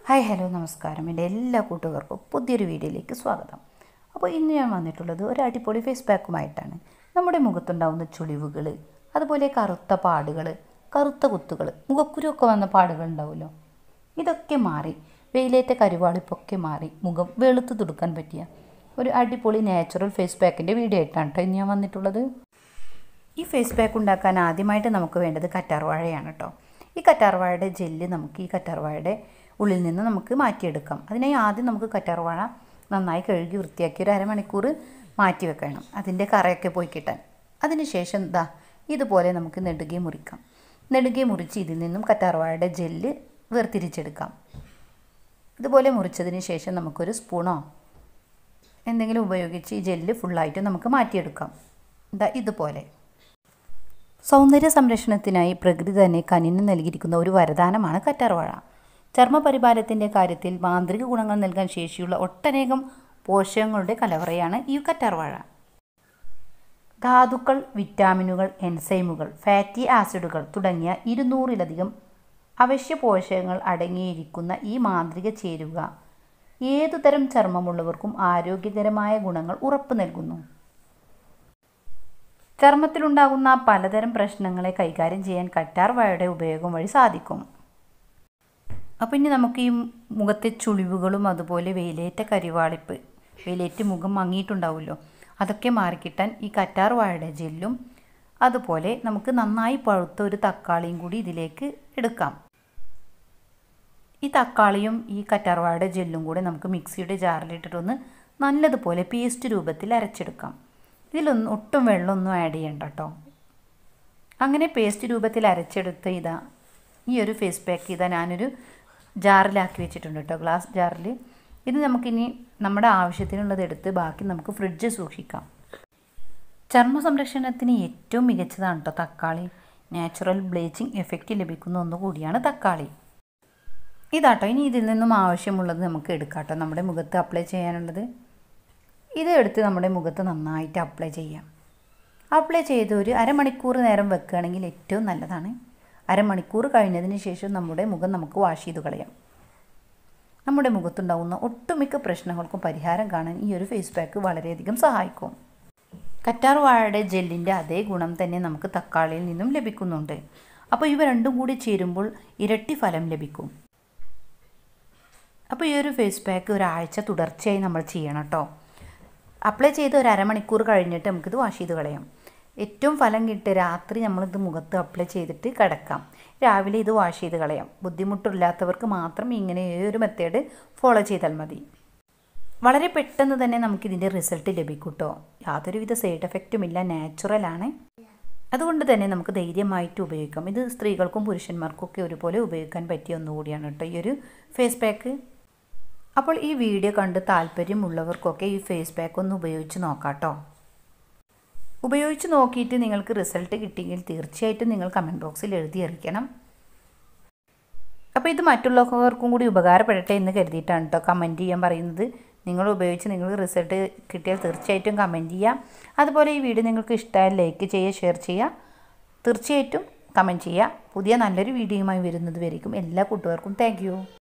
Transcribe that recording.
hi hello നമസ്കാരം എൻ്റെ എല്ലാ കൂട്ടുകാർക്കും പുതിയൊരു വീഡിയോയിലേക്ക് സ്വാഗതം അപ്പോൾ ഇന്ന് ഞാൻ വന്നിട്ടുള്ളത് ഒരു അടിപൊളി ഫേസ് പാക്കുമായിട്ടാണ് നമ്മുടെ മുഖത്തുണ്ടാവുന്ന ചുളിവുകൾ അതുപോലെ കറുത്ത പാടുകൾ കറുത്ത കുത്തുകൾ മുഖക്കുരുവൊക്കെ വന്ന പാടുകൾ ഉണ്ടാവുമല്ലോ ഇതൊക്കെ മാറി വെയിലേറ്റ കരുവാളിപ്പൊക്കെ മാറി മുഖം വെളുത്ത് തുടുക്കാൻ പറ്റിയ ഒരു അടിപൊളി നാച്ചുറൽ ഫേസ് പാക്കിൻ്റെ വീഡിയോ ആയിട്ടാണ് കേട്ടോ ഇന്ന് ഞാൻ വന്നിട്ടുള്ളത് ഈ ഫേസ് പാക്ക് ഉണ്ടാക്കാൻ ആദ്യമായിട്ട് നമുക്ക് വേണ്ടത് കറ്റാർവാഴയാണ് കേട്ടോ ഈ കറ്റാർവാഴയുടെ ജെല്ല് നമുക്ക് ഈ കറ്റാർവാഴയുടെ ഉള്ളിൽ നിന്ന് നമുക്ക് മാറ്റിയെടുക്കാം അതിനായി ആദ്യം നമുക്ക് കറ്റാർവാഴ നന്നായി കഴുകി വൃത്തിയാക്കി ഒരു അരമണിക്കൂർ മാറ്റി വെക്കണം അതിൻ്റെ കറയൊക്കെ പോയി കിട്ടാൻ അതിനുശേഷം ദാ ഇതുപോലെ നമുക്ക് നെടുകെ മുറിക്കാം നെടുകെ മുറിച്ച് ഇതിൽ നിന്നും കറ്റാർവാഴയുടെ ജെല്ല് വേർതിരിച്ചെടുക്കാം ഇതുപോലെ മുറിച്ചതിന് ശേഷം നമുക്കൊരു സ്പൂണോ എന്തെങ്കിലും ഉപയോഗിച്ച് ഈ ജെല്ല് ഫുള്ളായിട്ട് നമുക്ക് മാറ്റിയെടുക്കാം ഇതാ ഇതുപോലെ സൗന്ദര്യ സംരക്ഷണത്തിനായി പ്രകൃതി തന്നെ കനിന് നൽകിയിരിക്കുന്ന ഒരു വരദാനമാണ് കറ്റാർവാഴ ചർമ്മപരിപാലനത്തിൻ്റെ കാര്യത്തിൽ മാന്ത്രിക ഗുണങ്ങൾ നൽകാൻ ശേഷിയുള്ള ഒട്ടനേകം പോഷകങ്ങളുടെ കലവറയാണ് ഈ കറ്റാർവാഴ ധാതുക്കൾ വിറ്റാമിനുകൾ എൻസൈമുകൾ ഫാറ്റി ആസിഡുകൾ തുടങ്ങിയ ഇരുന്നൂറിലധികം അവശ്യ പോഷകങ്ങൾ അടങ്ങിയിരിക്കുന്ന ഈ മാന്ത്രിക ചേരുവ ഏതുതരം ചർമ്മമുള്ളവർക്കും ആരോഗ്യകരമായ ഗുണങ്ങൾ ഉറപ്പു നൽകുന്നു ചർമ്മത്തിലുണ്ടാകുന്ന പലതരം പ്രശ്നങ്ങളെ കൈകാര്യം ചെയ്യാൻ കറ്റാർവാഴയുടെ ഉപയോഗം വഴി സാധിക്കും അപ്പോൾ ഇനി നമുക്ക് ഈ മുഖത്തെ ചുളിവുകളും അതുപോലെ വെയിലേറ്റ കരിവാളിപ്പ് വെയിലേറ്റ് മുഖം മങ്ങിയിട്ടുണ്ടാവുമല്ലോ അതൊക്കെ മാറിക്കിട്ടാൻ ഈ കറ്റാർവാഴയുടെ ജെല്ലും അതുപോലെ നമുക്ക് നന്നായി പഴുത്ത ഒരു തക്കാളിയും കൂടി ഇതിലേക്ക് എടുക്കാം ഈ തക്കാളിയും ഈ കറ്റാർവാഴയുടെ ജെല്ലും കൂടി നമുക്ക് മിക്സിയുടെ ജാറിലിട്ടിട്ടൊന്ന് നല്ലതുപോലെ പേസ്റ്റ് രൂപത്തിൽ അരച്ചെടുക്കാം ഇതിലൊന്നും ഒട്ടും വെള്ളമൊന്നും ആഡ് ചെയ്യണ്ട കേട്ടോ അങ്ങനെ പേസ്റ്റ് രൂപത്തിൽ അരച്ചെടുത്ത് ഇതാ ഈ ഒരു ഫേസ് പാക്ക് ഇതാ ഞാനൊരു ജാറിലാക്കി വെച്ചിട്ടുണ്ട് കേട്ടോ ഗ്ലാസ് ജാറിൽ ഇത് നമുക്കിനി നമ്മുടെ ആവശ്യത്തിനുള്ളത് എടുത്ത് ബാക്കി നമുക്ക് ഫ്രിഡ്ജ് സൂക്ഷിക്കാം ചർമ്മ സംരക്ഷണത്തിന് ഏറ്റവും മികച്ചതാണ് കേട്ടോ തക്കാളി നാച്ചുറൽ ബ്ലീച്ചിങ് എഫക്റ്റ് ലഭിക്കുന്ന ഒന്നുകൂടിയാണ് തക്കാളി ഇതാട്ടോ ഇനി ഇതിൽ നിന്നും ആവശ്യമുള്ളത് നമുക്ക് എടുക്കാം കേട്ടോ നമ്മുടെ മുഖത്ത് അപ്ലൈ ചെയ്യാനുള്ളത് ഇത് എടുത്ത് നമ്മുടെ മുഖത്ത് നന്നായിട്ട് അപ്ലൈ ചെയ്യാം അപ്ലൈ ചെയ്ത് ഒരു അരമണിക്കൂർ നേരം വെക്കുകയാണെങ്കിൽ ഏറ്റവും നല്ലതാണ് അരമണിക്കൂർ കഴിഞ്ഞതിന് ശേഷം നമ്മുടെ മുഖം നമുക്ക് വാഷ് ചെയ്ത് കളയാം നമ്മുടെ മുഖത്തുണ്ടാകുന്ന ഒട്ടുമിക്ക പ്രശ്നങ്ങൾക്കും പരിഹാരം കാണാൻ ഈ ഒരു ഫേസ് പാക്ക് വളരെയധികം സഹായിക്കും കറ്റാർ വാഴയുടെ ജെല്ലിൻ്റെ അതേ ഗുണം തന്നെ നമുക്ക് തക്കാളിയിൽ നിന്നും ലഭിക്കുന്നുണ്ട് അപ്പോൾ ഇവ രണ്ടും കൂടി ചേരുമ്പോൾ ഇരട്ടി ഫലം ലഭിക്കും അപ്പോൾ ഈ ഒരു ഫേസ് പാക്ക് ഒരാഴ്ച തുടർച്ചയായി നമ്മൾ ചെയ്യണം കേട്ടോ അപ്ലൈ ചെയ്ത് ഒരു അരമണിക്കൂർ കഴിഞ്ഞിട്ട് നമുക്കിത് വാഷ് ചെയ്ത് കളയാം ഏറ്റവും ഫലം കിട്ടുക രാത്രി നമ്മളിത് മുഖത്ത് അപ്ലൈ ചെയ്തിട്ട് കിടക്കാം രാവിലെ ഇത് വാഷ് ചെയ്ത് കളയാം ബുദ്ധിമുട്ടില്ലാത്തവർക്ക് മാത്രം ഇങ്ങനെ ഈ ഒരു മെത്തേഡ് ഫോളോ ചെയ്താൽ മതി വളരെ പെട്ടെന്ന് തന്നെ നമുക്കിതിൻ്റെ റിസൾട്ട് ലഭിക്കും കേട്ടോ യാതൊരുവിധ സൈഡ് എഫക്റ്റും ഇല്ല നാച്ചുറലാണ് അതുകൊണ്ട് തന്നെ നമുക്ക് ധൈര്യമായിട്ട് ഉപയോഗിക്കാം ഇത് സ്ത്രീകൾക്കും പുരുഷന്മാർക്കും ഒക്കെ ഒരുപോലെ ഉപയോഗിക്കാൻ പറ്റിയ ഒന്നുകൂടിയാണ് കേട്ടോ ഈ ഒരു ഫേസ് പാക്ക് അപ്പോൾ ഈ വീഡിയോ കണ്ട് താല്പര്യമുള്ളവർക്കൊക്കെ ഈ ഫേസ് പാക്ക് ഒന്ന് ഉപയോഗിച്ച് നോക്കാം കേട്ടോ ഉപയോഗിച്ച് നോക്കിയിട്ട് നിങ്ങൾക്ക് റിസൾട്ട് കിട്ടിയെങ്കിൽ തീർച്ചയായിട്ടും നിങ്ങൾ കമൻറ്റ് ബോക്സിൽ എഴുതി അറിയിക്കണം അപ്പോൾ ഇത് മറ്റുള്ളവർക്കും കൂടി ഉപകാരപ്പെടട്ടെ എന്ന് കരുതിയിട്ടാണ് കേട്ടോ കമൻറ്റ് ചെയ്യാൻ പറയുന്നത് നിങ്ങൾ ഉപയോഗിച്ച് നിങ്ങൾക്ക് റിസൾട്ട് കിട്ടിയാൽ തീർച്ചയായിട്ടും കമൻറ്റ് ചെയ്യാം അതുപോലെ ഈ വീഡിയോ നിങ്ങൾക്ക് ഇഷ്ടമായാൽ ലൈക്ക് ചെയ്യുക ഷെയർ ചെയ്യുക തീർച്ചയായിട്ടും കമൻറ്റ് ചെയ്യുക പുതിയ നല്ലൊരു വീഡിയോയുമായി വരുന്നത് വരയ്ക്കും എല്ലാ കൂട്ടുകാർക്കും താങ്ക്